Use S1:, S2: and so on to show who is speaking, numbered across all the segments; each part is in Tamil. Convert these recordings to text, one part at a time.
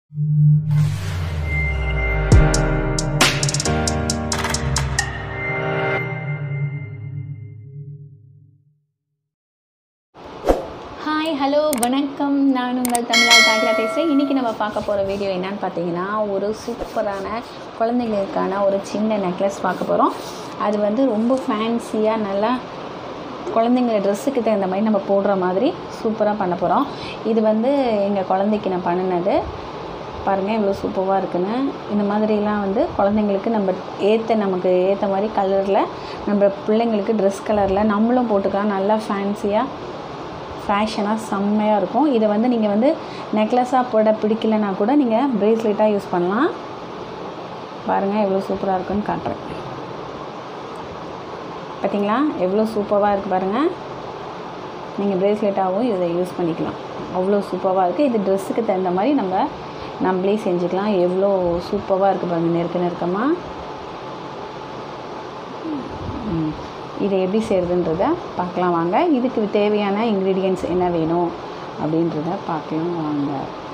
S1: ஹாய் ஹலோ வணக்கம் நான் உங்கள் தமிழால் தாக்கிரா பேசுகிறேன் இன்றைக்கி நம்ம பார்க்க போகிற வீடியோ என்னன்னு பார்த்தீங்கன்னா ஒரு சூப்பரான குழந்தைங்களுக்கான ஒரு சின்ன நெக்லஸ் பார்க்க போகிறோம் அது வந்து ரொம்ப ஃபேன்சியாக நல்லா குழந்தைங்க ட்ரெஸ்ஸுக்கு தகுந்த மாதிரி நம்ம போடுற மாதிரி சூப்பராக பண்ண போகிறோம் இது வந்து எங்கள் குழந்தைக்கு நான் பண்ணினது பாருங்கள் இவ்வளோ சூப்பராக இருக்குன்னு இந்த மாதிரிலாம் வந்து குழந்தைங்களுக்கு நம்ம ஏற்ற நமக்கு ஏற்ற மாதிரி கலரில் நம்ம பிள்ளைங்களுக்கு ட்ரெஸ் கலரில் நம்மளும் போட்டுக்கலாம் நல்லா ஃபேன்சியாக ஃபேஷனாக செம்மையாக இருக்கும் இதை வந்து நீங்கள் வந்து நெக்லஸாக போட பிடிக்கலனா கூட நீங்கள் ப்ரேஸ்லெட்டாக யூஸ் பண்ணலாம் பாருங்கள் எவ்வளோ சூப்பராக இருக்குன்னு காட்டுறேன் பார்த்தீங்களா எவ்வளோ சூப்பராக இருக்குது பாருங்கள் நீங்கள் ப்ரேஸ்லெட்டாகவும் இதை யூஸ் பண்ணிக்கலாம் அவ்வளோ சூப்பராக இருக்குது இது ட்ரெஸ்ஸுக்கு தகுந்த மாதிரி நம்ம நம்மளே செஞ்சுக்கலாம் எவ்வளோ சூப்பராக இருக்குது பாருங்கள் நெருக்க நெருக்கமாக ம். இதை எப்படி செய்கிறதுன்றத பார்க்கலாம் வாங்க இதுக்கு தேவையான இன்க்ரீடியன்ட்ஸ் என்ன வேணும் அப்படின்றத பார்க்கலாம் வாங்க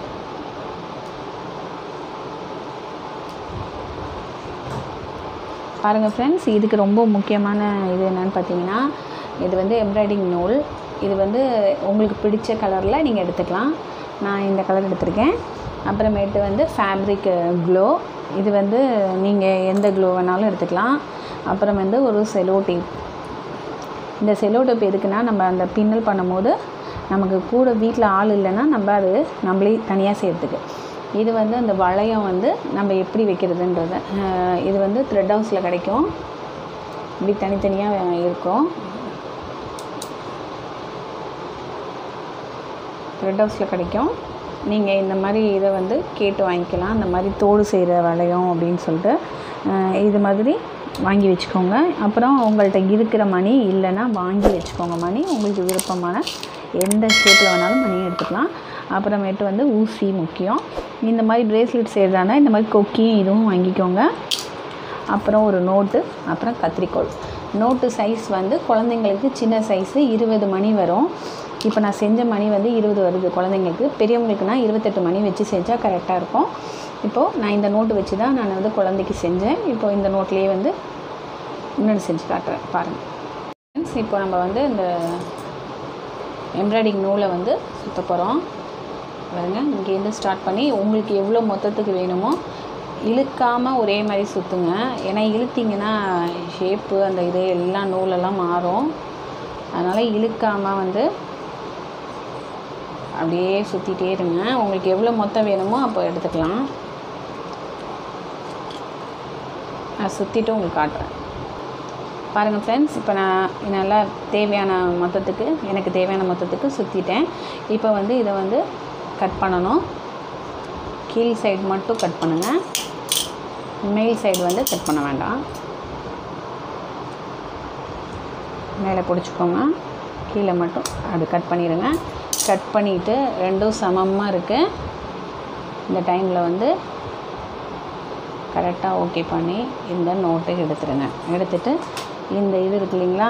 S1: பாருங்கள் ஃப்ரெண்ட்ஸ் இதுக்கு ரொம்ப முக்கியமான இது என்னன்னு பார்த்தீங்கன்னா இது வந்து எம்ப்ராய்டிங் நூல் இது வந்து உங்களுக்கு பிடிச்ச கலரில் நீங்கள் எடுத்துக்கலாம் நான் இந்த கலர் எடுத்திருக்கேன் அப்புறமேட்டு வந்து ஃபேப்ரிக் க்ளோ இது வந்து நீங்கள் எந்த க்ளோ வேணாலும் எடுத்துக்கலாம் அப்புறம் வந்து ஒரு செலோ டேப் இந்த செலோ டேப் எதுக்குன்னா நம்ம அந்த பின்னல் பண்ணும்போது நமக்கு கூட வீட்டில் ஆள் இல்லைன்னா நம்ம அது நம்மளே தனியாக செய்கிறதுக்கு இது வந்து அந்த வளையம் வந்து நம்ம எப்படி வைக்கிறதுன்றத அஹ் இது வந்து த்ரெட் ஹவுஸில் கிடைக்கும் இப்படி தனித்தனியாக இருக்கும் த்ரெட் ஹவுஸில் கிடைக்கும் நீங்கள் இந்த மாதிரி இதை வந்து கேட்டு வாங்கிக்கலாம் இந்த மாதிரி தோடு செய்கிற வளையம் அப்படின்னு சொல்லிட்டு அஹ் இது மாதிரி வாங்கி வச்சுக்கோங்க அப்புறம் உங்கள்கிட்ட இருக்கிற மணி இல்லைன்னா வாங்கி வச்சுக்கோங்க மணி உங்களுக்கு விருப்பமான எந்த ஷேப்பில் வேணாலும் மணி எடுத்துக்கலாம் அப்புறமேட்டு வந்து ஊசி முக்கியம் இந்த மாதிரி பிரேஸ்லெட் செய்கிறதானா இந்த மாதிரி கொக்கியும் இதுவும் வாங்கிக்கோங்க அப்புறம் ஒரு நோட்டு அப்புறம் கத்திரிக்கோல் நோட்டு சைஸ் வந்து குழந்தைங்களுக்கு சின்ன சைஸு இருபது மணி வரும் இப்போ நான் செஞ்ச மணி வந்து இருபது வருது குழந்தைங்களுக்கு பெரியவங்களுக்குனா இருபத்தெட்டு மணி வச்சு செஞ்சால் கரெக்டாக இருக்கும் இப்போது நான் இந்த நோட்டு வச்சு தான் நான் வந்து குழந்தைக்கு செஞ்சேன் இப்போ இந்த நோட்லேயே வந்து இன்னொன்று செஞ்சு காட்டுறேன் பாருங்கள் ஃப்ரெண்ட்ஸ் இப்போ நம்ம வந்து இந்த எம்ப்ராய்டிங் நூலை வந்து சுற்ற போகிறோம் பாருங்க இங்கேருந்து ஸ்டார்ட் பண்ணி உங்களுக்கு எவ்வளோ மொத்தத்துக்கு வேணுமோ இழுக்காமல் ஒரே மாதிரி சுற்றுங்க ஏன்னா இழுத்தீங்கன்னா ஷேப்பு அந்த இது எல்லாம் நூலெல்லாம் மாறும் அதனால் இழுக்காமல் வந்து அப்படியே சுற்றிட்டே இருங்க உங்களுக்கு எவ்வளோ மொத்தம் வேணுமோ அப்போ எடுத்துக்கலாம் நான் சுற்றிட்டு உங்களுக்கு காட்டுறேன் பாருங்கள் ஃப்ரெண்ட்ஸ் இப்போ நான் நல்லா தேவையான மொத்தத்துக்கு எனக்கு தேவையான மொத்தத்துக்கு சுற்றிட்டேன் இப்போ வந்து இதை வந்து கட் பண்ணணும் கீழ் சைடு மட்டும் கட் பண்ணுங்கள் மேல் சைடு வந்து கட் பண்ண வேண்டாம் மேலே பிடிச்சிக்கோங்க கீழே மட்டும் அது கட் பண்ணிடுங்க கட் பண்ணிவிட்டு ரெண்டும் சமமாக இருக்குது இந்த டைமில் வந்து கரெக்டாக ஓகே பண்ணி இந்த நோட்டை எடுத்துருங்க எடுத்துட்டு இந்த இது இருக்கு இல்லைங்களா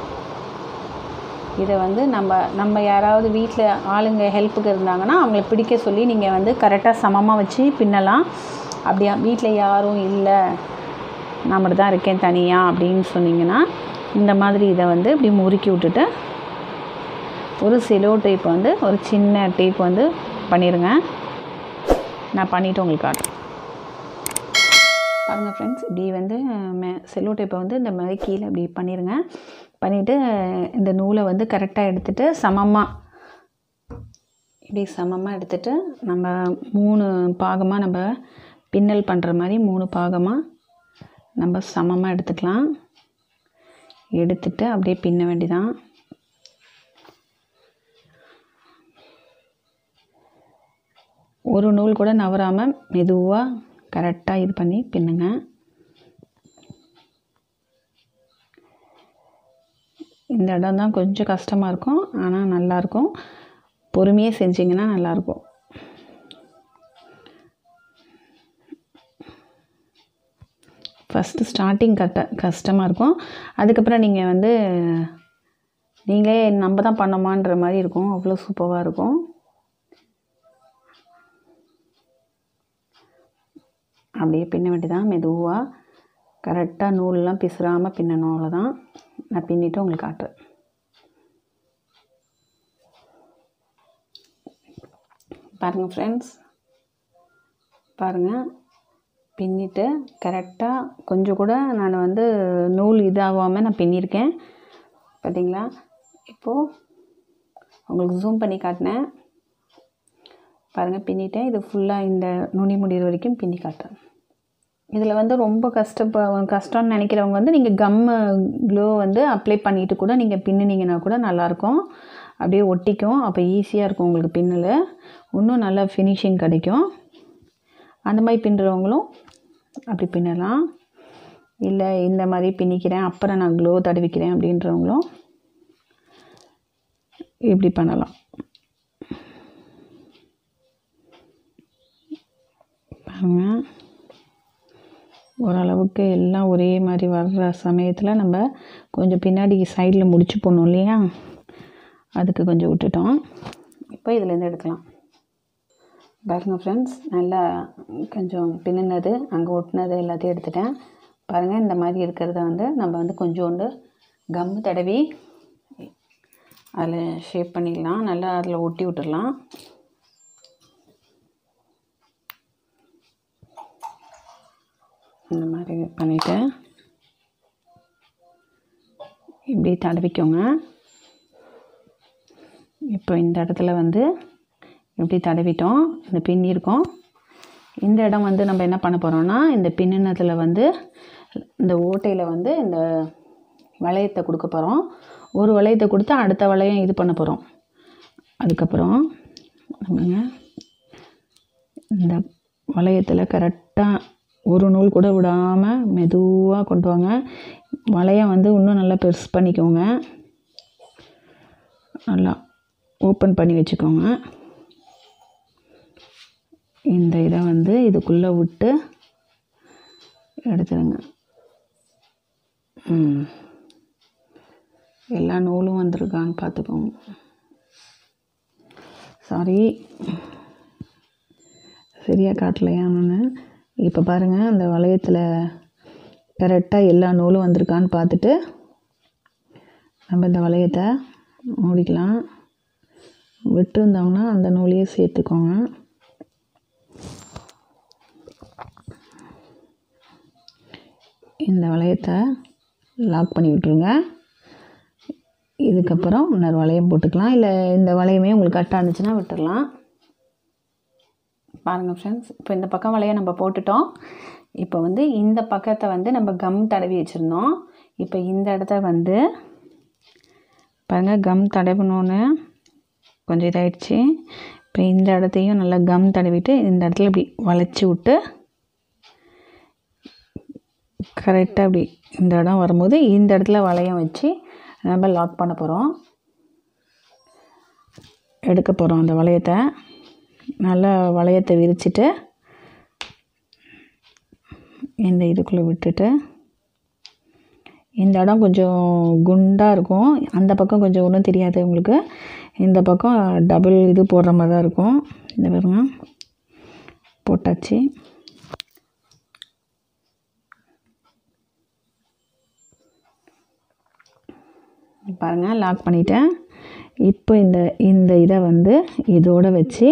S1: இதை வந்து நம்ம நம்ம யாராவது வீட்டில் ஆளுங்க ஹெல்ப்புக்கு இருந்தாங்கன்னா அவங்கள பிடிக்க சொல்லி நீங்கள் வந்து கரெக்டாக சமமாக வச்சு பின்னலாம் அப்படியா வீட்டில் யாரும் இல்லை நான் மட்டும் தான் இருக்கேன் தனியாக அப்படின்னு சொன்னீங்கன்னா இந்த மாதிரி இதை வந்து இப்படி முறுக்கி விட்டுட்டு ஒரு செலோ டேப் வந்து ஒரு சின்ன டேப் வந்து பண்ணிடுங்க நான் பண்ணிவிட்டு உங்களுக்கு காட்டுறேன் பாருங்கள் ஃப்ரெண்ட்ஸ் இப்படி வந்து மே செல்லோ டேப்பை வந்து இந்த மாதிரி கீழே இப்படி பண்ணிடுங்க பண்ணிவிட்டு இந்த நூலை வந்து கரெக்டாக எடுத்துகிட்டு சமமாக இப்படி சமமாக எடுத்துகிட்டு நம்ம மூணு பாகமாக நம்ம பின்னல் பண்ணுற மாதிரி மூணு பாகமாக நம்ம சமமாக எடுத்துக்கலாம் எடுத்துட்டு அப்படியே பின்ன வேண்டிதான் ஒரு நூல் கூட நவராமல் மெதுவாக கரெக்டாக இது பண்ணி பின்னுங்க இந்த இடம் தான் கொஞ்சம் கஷ்டமாக இருக்கும் ஆனால் நல்லாயிருக்கும் பொறுமையாக செஞ்சிங்கன்னா நல்லாயிருக்கும் ஃபஸ்ட்டு ஸ்டார்டிங் கட்ட கஷ்டமாக இருக்கும் அதுக்கப்புறம் நீங்கள் வந்து நீங்களே நம்ம தான் பண்ணோமான்ற மாதிரி இருக்கும் அவ்வளோ சூப்பராக இருக்கும் அப்படியே பின்ன வேண்டியதான் மெதுவாக கரெக்டாக நூல்லாம் பிசுறாமல் பின்னணும் அவ்வளோதான் நான் பின்னிட்டு உங்களுக்கு காட்டுறேன் பாருங்கள் ஃப்ரெண்ட்ஸ் பாருங்கள் பின்னிட்டு கரெக்டாக கொஞ்சம் கூட நான் வந்து நூல் இதாகாமல் நான் பின்னியிருக்கேன் பார்த்தீங்களா இப்போது உங்களுக்கு ஜூம் பண்ணி காட்டினேன் பாருங்கள் பின்னிட்டேன் இது ஃபுல்லாக இந்த நுனி முடிகிற வரைக்கும் பின்னி காட்டுறேன் இதில் வந்து ரொம்ப கஷ்டப்ப கஷ்டம்னு நினைக்கிறவங்க வந்து நீங்கள் கம்மு க்ளோ வந்து அப்ளை பண்ணிட்டு கூட நீங்கள் பின்னுனீங்கன்னா கூட நல்லாயிருக்கும் அப்படியே ஒட்டிக்கும் அப்போ ஈஸியாக இருக்கும் உங்களுக்கு பின்னல் இன்னும் நல்லா ஃபினிஷிங் கிடைக்கும் அந்த மாதிரி பின்னுறவங்களும் அப்படி பின்னலாம் இல்லை இந்த மாதிரி பின்னிக்கிறேன் அப்புறம் நான் க்ளோ தடவிக்கிறேன் அப்படின்றவங்களும் இப்படி பண்ணலாம் பாருங்க ஓரளவுக்கு எல்லாம் ஒரே மாதிரி வர்ற சமயத்தில் நம்ம கொஞ்சம் பின்னாடி சைடில் முடிச்சு போடணும் இல்லையா அதுக்கு கொஞ்சம் விட்டுட்டோம் இப்போ இதுலேருந்து எடுக்கலாம் பாருங்கள் ஃப்ரெண்ட்ஸ் நல்லா கொஞ்சம் பின்னுனது அங்கே ஒட்டினது எல்லாத்தையும் எடுத்துட்டேன் பாருங்கள் இந்த மாதிரி இருக்கிறத வந்து நம்ம வந்து கொஞ்சோண்டு கம் தடவி அதில் ஷேப் பண்ணிடலாம் நல்லா அதில் ஒட்டி விட்டுடலாம் இந்த மாதிரி பண்ணிவிட்டு இப்படி தடவிக்கோங்க இப்போ இந்த இடத்துல வந்து இப்படி தடவிட்டோம் இந்த பின்னிருக்கோம் இந்த இடம் வந்து நம்ம என்ன பண்ண போகிறோம்னா இந்த பின்னினத்தில் வந்து இந்த ஓட்டையில் வந்து இந்த வளையத்தை கொடுக்க போகிறோம் ஒரு வளையத்தை கொடுத்து அடுத்த வளையம் இது பண்ண போகிறோம் அதுக்கப்புறம் நம்மங்க இந்த வளையத்தில் கரெக்டாக ஒரு நூல் கூட விடாமல் மெதுவாக கொண்டு வாங்க வளையம் வந்து இன்னும் நல்லா பெருசு பண்ணிக்கோங்க நல்லா ஓப்பன் பண்ணி வச்சுக்கோங்க இந்த இதை வந்து இதுக்குள்ளே விட்டு எடுத்துருங்க ம் எல்லா நூலும் வந்திருக்கான்னு பார்த்துக்கோங்க சாரி சரியாக காட்டலையா நான் இப்போ பாருங்கள் அந்த வளையத்தில் கரெக்டாக எல்லா நூலும் வந்திருக்கான்னு பார்த்துட்டு நம்ம இந்த வளையத்தை மூடிக்கலாம் விட்டுருந்தோம்னா அந்த நூலையே சேர்த்துக்கோங்க இந்த வளையத்தை லாக் பண்ணி விட்ருங்க இதுக்கப்புறம் இன்னொரு வளையம் போட்டுக்கலாம் இல்லை இந்த வளையமே உங்களுக்கு கரெக்டாக இருந்துச்சுன்னா விட்டுடலாம் பாருங்கள் ஃப்ரெண்ட்ஸ் இப்போ இந்த பக்கம் வளையம் நம்ம போட்டுட்டோம் இப்போ வந்து இந்த பக்கத்தை வந்து நம்ம கம் தடவி வச்சுருந்தோம் இப்போ இந்த இடத்த வந்து பாருங்கள் கம் தடவணுன்னு கொஞ்சம் இதாயிடுச்சு இப்போ இந்த இடத்தையும் நல்லா கம் தடவிட்டு இந்த இடத்துல இப்படி வளைச்சி விட்டு கரெக்டாக இப்படி இந்த இடம் வரும்போது இந்த இடத்துல வளையம் வச்சு நம்ம லாக் பண்ண போகிறோம் எடுக்க போகிறோம் அந்த வளையத்தை நல்லா வளையத்தை விரிச்சிட்டு இந்த இதுக்குள்ளே விட்டுட்டு இந்த இடம் கொஞ்சம் குண்டாக இருக்கும் அந்த பக்கம் கொஞ்சம் ஒன்றும் தெரியாது உங்களுக்கு இந்த பக்கம் டபுள் இது போடுற மாதிரி தான் இருக்கும் இந்த பாருங்க போட்டாச்சு பாருங்கள் லாக் பண்ணிட்டேன் இப்போ இந்த இந்த இதை வந்து இதோட வச்சு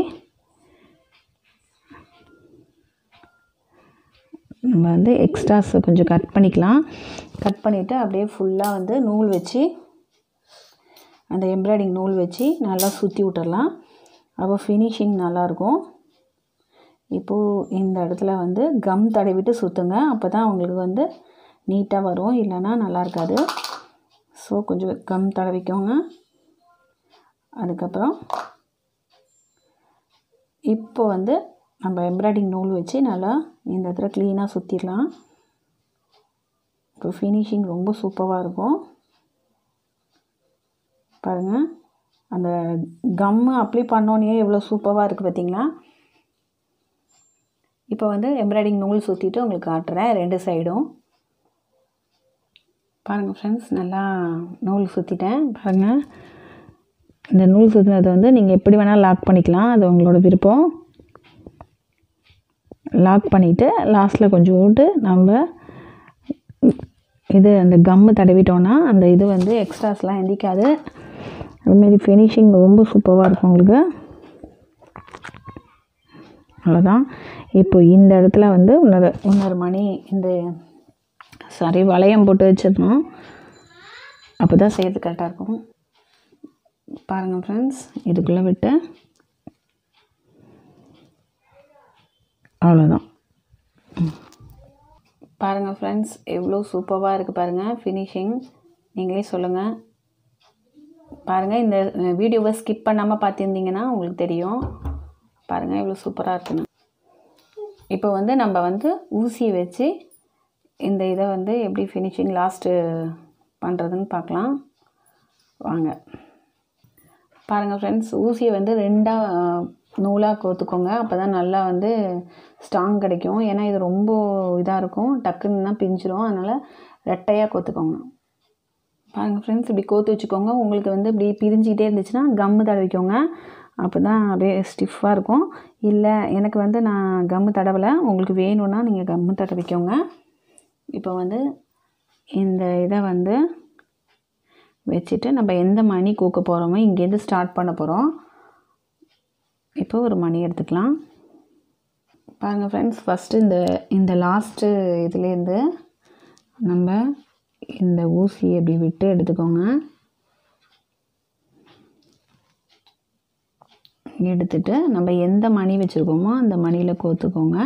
S1: நம்ம வந்து எக்ஸ்ட்ராஸ் கொஞ்சம் கட் பண்ணிக்கலாம் கட் பண்ணிவிட்டு அப்படியே ஃபுல்லாக வந்து நூல் வச்சு அந்த எம்ப்ராய்டிங் நூல் வச்சு நல்லா சுற்றி விட்டுறலாம் அப்போ ஃபினிஷிங் நல்லாயிருக்கும் இப்போது இந்த இடத்துல வந்து கம் தடவிட்டு சுற்றுங்க அப்போ தான் உங்களுக்கு வந்து நீட்டாக வரும் இல்லைன்னா நல்லா இருக்காது ஸோ கொஞ்சம் கம் தடவிக்கோங்க அதுக்கப்புறம் இப்போ வந்து நம்ம எம்ப்ராய்டிங் நூல் வச்சு நல்லா இந்த இடத்துல க்ளீனாக சுற்றிடலாம் இப்போ ஃபினிஷிங் ரொம்ப சூப்பராக இருக்கும் பாருங்கள் அந்த கம்மு அப்ளை பண்ணோன்னே எவ்வளோ சூப்பராக இருக்குது பார்த்தீங்களா இப்போ வந்து எம்ப்ராய்டிங் நூல் சுற்றிட்டு உங்களுக்கு காட்டுறேன் ரெண்டு சைடும் பாருங்கள் ஃப்ரெண்ட்ஸ் நல்லா நூல் சுற்றிட்டேன் பாருங்கள் இந்த நூல் சுற்றினதை வந்து நீங்கள் எப்படி வேணால் லாக் பண்ணிக்கலாம் அது உங்களோட விருப்பம் லாக் பண்ணிவிட்டு லாஸ்ட்டில் கொஞ்சோண்டு நம்ம இது அந்த கம்மு தடவிட்டோன்னா அந்த இது வந்து எக்ஸ்ட்ராஸ்லாம் எந்திக்காது அதுமாரி ஃபினிஷிங் ரொம்ப சூப்பராக இருக்கும் உங்களுக்கு அவ்வளோதான் இப்போ இந்த இடத்துல வந்து இன்னொரு இன்னொரு மணி இந்த சாரி வளையம் போட்டு வச்சிடணும் அப்போ தான் செய்கிறது கரெக்டாக இருக்கும் பாருங்கள் ஃப்ரெண்ட்ஸ் இதுக்குள்ளே விட்டு அவ்வளோதான் பாருங்கள் ஃப்ரெண்ட்ஸ் எவ்வளோ சூப்பராக இருக்குது பாருங்கள் ஃபினிஷிங் நீங்களே சொல்லுங்கள் பாருங்கள் இந்த வீடியோவை ஸ்கிப் பண்ணாமல் பார்த்துருந்தீங்கன்னா உங்களுக்கு தெரியும் பாருங்கள் எவ்வளோ சூப்பராக இருக்குன்னு இப்போ வந்து நம்ம வந்து ஊசி வச்சு இந்த இதை வந்து எப்படி ஃபினிஷிங் லாஸ்ட்டு பண்ணுறதுன்னு பார்க்கலாம் வாங்க பாருங்கள் ஃப்ரெண்ட்ஸ் ஊசியை வந்து ரெண்டாக நூலாக கோத்துக்கோங்க அப்போ தான் நல்லா வந்து ஸ்ட்ராங் கிடைக்கும் ஏன்னா இது ரொம்ப இதாக இருக்கும் டக்குன்னு தான் பிஞ்சிரும் அதனால் ரெட்டையாக கோத்துக்கோங்க பாருங்கள் ஃப்ரெண்ட்ஸ் இப்படி கோத்து வச்சுக்கோங்க உங்களுக்கு வந்து இப்படி பிரிஞ்சிக்கிட்டே இருந்துச்சுன்னா கம்மு தடவிக்கோங்க அப்போ தான் அப்படியே ஸ்டிஃபாக இருக்கும் இல்லை எனக்கு வந்து நான் கம்மு தடவலை உங்களுக்கு வேணும்னா நீங்கள் கம்மு தடவிக்கோங்க இப்போ வந்து இந்த இதை வந்து வச்சுட்டு நம்ம எந்த மணி கூக்க போகிறோமோ இங்கேருந்து ஸ்டார்ட் பண்ண போகிறோம் இப்போ ஒரு மணி எடுத்துக்கலாம் பாருங்கள் ஃப்ரெண்ட்ஸ் ஃபஸ்ட்டு இந்த இந்த லாஸ்ட்டு இதுலேருந்து நம்ம இந்த ஊசியை இப்படி விட்டு எடுத்துக்கோங்க எடுத்துட்டு நம்ம எந்த மணி வச்சுருக்கோமோ அந்த மணியில் கோத்துக்கோங்க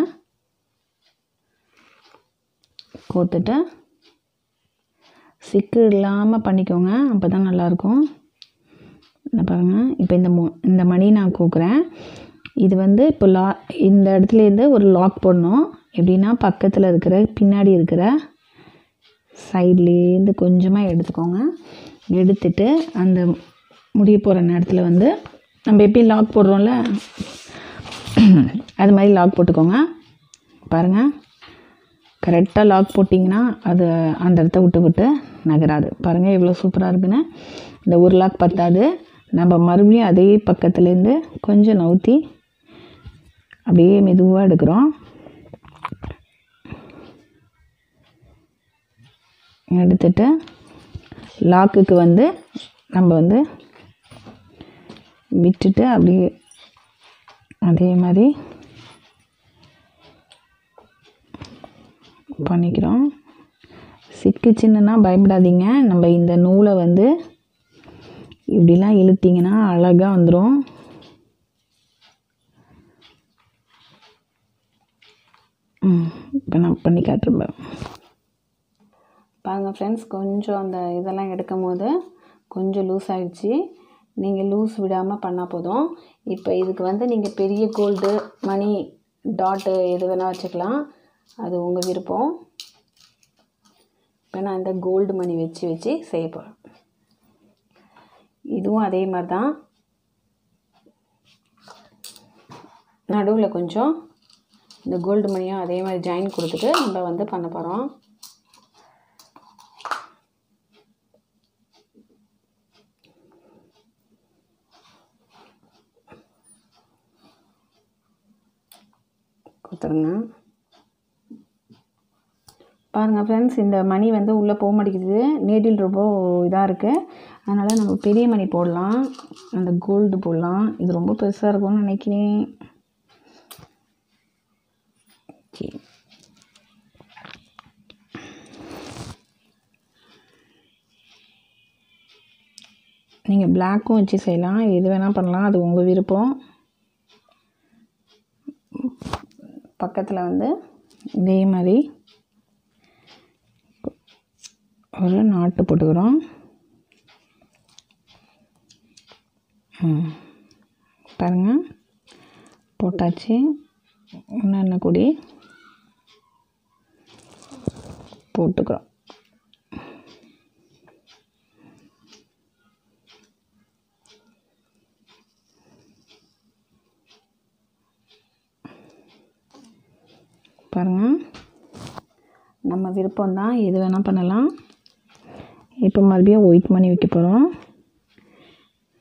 S1: கோத்துட்டு சிக்கு இல்லாமல் பண்ணிக்கோங்க அப்போ தான் நல்லாயிருக்கும் இந்த பாருங்கள் இப்போ இந்த மொ இந்த மணி நான் கோக்குறேன் இது வந்து இப்போ லா இந்த இடத்துலேருந்து ஒரு லாக் போடணும் எப்படின்னா பக்கத்தில் இருக்கிற பின்னாடி இருக்கிற சைட்லேருந்து கொஞ்சமாக எடுத்துக்கோங்க எடுத்துட்டு அந்த முடிய போகிற நேரத்தில் வந்து நம்ம எப்பயும் லாக் போடுறோம்ல அது மாதிரி லாக் போட்டுக்கோங்க பாருங்கள் கரெக்டாக லாக் போட்டிங்கன்னா அது அந்த இடத்த விட்டு விட்டு நகராது பாருங்கள் எவ்வளோ சூப்பராக இருக்குன்னு இந்த ஒரு லாக் பத்தாது நம்ம மறுபடியும் அதே பக்கத்துலேருந்து கொஞ்சம் நவுத்தி அப்படியே மெதுவாக எடுக்கிறோம் எடுத்துட்டு லாக்குக்கு வந்து நம்ம வந்து விட்டுட்டு அப்படியே அதே மாதிரி பண்ணிக்கிறோம் சிக்கிச்சுன்னுனா பயப்படாதீங்க நம்ம இந்த நூலை வந்து இப்படிலாம் இழுத்திங்கன்னா அழகாக வந்துடும் இப்போ நான் பண்ணி காட்டுறேன் பாருங்கள் ஃப்ரெண்ட்ஸ் கொஞ்சம் அந்த இதெல்லாம் எடுக்கும் போது கொஞ்சம் லூஸ் ஆகிடுச்சு நீங்கள் லூஸ் விடாமல் பண்ணால் போதும் இப்போ இதுக்கு வந்து நீங்கள் பெரிய கோல்டு மணி டாட்டு எது வேணால் வச்சுக்கலாம் அது உங்கள் விருப்பம் இப்போ நான் இந்த கோல்டு மணி வச்சு வச்சு செய்ய போகிறேன் இதுவும் அதே மாதிரி தான் நடுவில் கொஞ்சம் இந்த கோல்டு மணியும் அதே மாதிரி ஜாயின் கொடுத்துட்டு நம்ம வந்து பண்ண போகிறோம் கொடுத்துருங்க பாருங்கள் ஃப்ரெண்ட்ஸ் இந்த மணி வந்து உள்ளே போக மாட்டேங்குது நீடில் ரொம்ப இதாக இருக்குது அதனால் நம்ம பெரிய மணி போடலாம் அந்த கோல்டு போடலாம் இது ரொம்ப பெருசாக இருக்கும்னு நினைக்கிறேன் ஓகே நீங்கள் பிளாக்கும் வச்சு செய்யலாம் எது வேணால் பண்ணலாம் அது உங்கள் விருப்பம் பக்கத்தில் வந்து இதே மாதிரி ஒரு நாட்டு போட்டுக்கிறோம் ம் பாருங்கள் போட்டாச்சு என்னென்ன கொடி போட்டுக்கிறோம் பாருங்கள் நம்ம விருப்பம்தான் எது வேணால் பண்ணலாம் இப்போ மறுபடியும் ஒயிட் மணி வைக்க போகிறோம்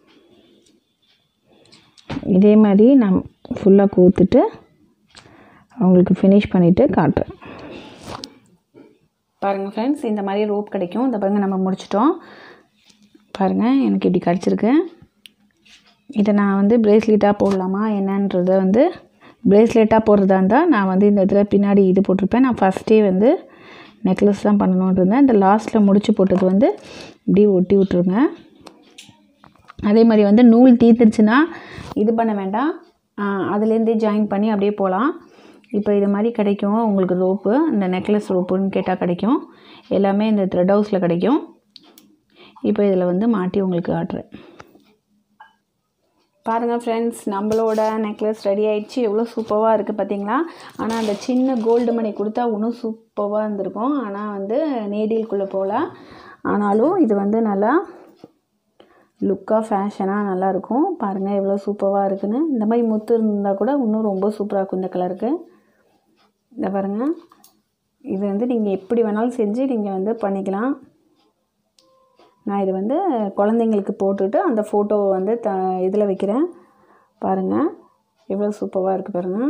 S1: இதே மாதிரி நம் ஃபுல்லாக கோத்துட்டு உங்களுக்கு ஃபினிஷ் பண்ணிவிட்டு காட்டுறேன் பாருங்கள் ஃப்ரெண்ட்ஸ் இந்த மாதிரி ரோப் கிடைக்கும் இந்த பாருங்கள் நம்ம முடிச்சிட்டோம் பாருங்கள் எனக்கு இப்படி கிடச்சிருக்கு இதை நான் வந்து ப்ரேஸ்லெட்டாக போடலாமா என்னன்றதை வந்து ப்ரேஸ்லெட்டாக போடுறதா இருந்தால் நான் வந்து இந்த இதில் பின்னாடி இது போட்டிருப்பேன் நான் ஃபஸ்ட்டே வந்து நெக்லஸ் தான் பண்ணணும்னு இருந்தேன் இந்த லாஸ்ட்டில் முடிச்சு போட்டது வந்து இப்படி ஒட்டி விட்ருங்க அதே மாதிரி வந்து நூல் தீர்த்துருச்சுன்னா இது பண்ண வேண்டாம் அதுலேருந்தே ஜாயின் பண்ணி அப்படியே போகலாம் இப்போ இது மாதிரி கிடைக்கும் உங்களுக்கு ரோப்பு இந்த நெக்லஸ் ரோப்புன்னு கேட்டால் கிடைக்கும் எல்லாமே இந்த த்ரெட் ஹவுஸில் கிடைக்கும் இப்போ இதில் வந்து மாட்டி உங்களுக்கு காட்டுறேன் பாருங்கள் ஃப்ரெண்ட்ஸ் நம்மளோட நெக்லஸ் ரெடி ஆயிடுச்சு எவ்வளோ சூப்பராக இருக்குது பார்த்தீங்களா ஆனால் அந்த சின்ன கோல்டு மணி கொடுத்தா இன்னும் சூப்பராக இருந்திருக்கும் ஆனால் வந்து நேடில்குள்ளே போகல ஆனாலும் இது வந்து நல்லா லுக்காக ஃபேஷனாக நல்லாயிருக்கும் பாருங்கள் எவ்வளோ சூப்பராக இருக்குன்னு இந்த மாதிரி முத்து இருந்தால் கூட இன்னும் ரொம்ப சூப்பராக இருக்கும் இந்த கலருக்கு இந்த பாருங்கள் இது வந்து நீங்கள் எப்படி வேணாலும் செஞ்சு நீங்கள் வந்து பண்ணிக்கலாம் நான் இது வந்து குழந்தைங்களுக்கு போட்டுட்டு அந்த ஃபோட்டோவை வந்து த இதில் வைக்கிறேன் பாருங்கள் எவ்வளோ சூப்பராக இருக்குது பாருங்கள்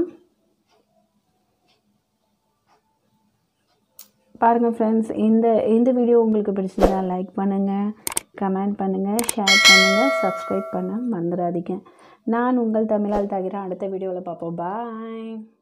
S1: பாருங்கள் ஃப்ரெண்ட்ஸ் இந்த இந்த வீடியோ உங்களுக்கு பிடிச்சிருந்தா லைக் பண்ணுங்கள் கமெண்ட் பண்ணுங்கள் ஷேர் பண்ணுங்கள் சப்ஸ்கிரைப் பண்ண மறந்துடாதீங்க நான் உங்கள் தமிழால் தவிர அடுத்த வீடியோவில் பார்ப்போம் பாய்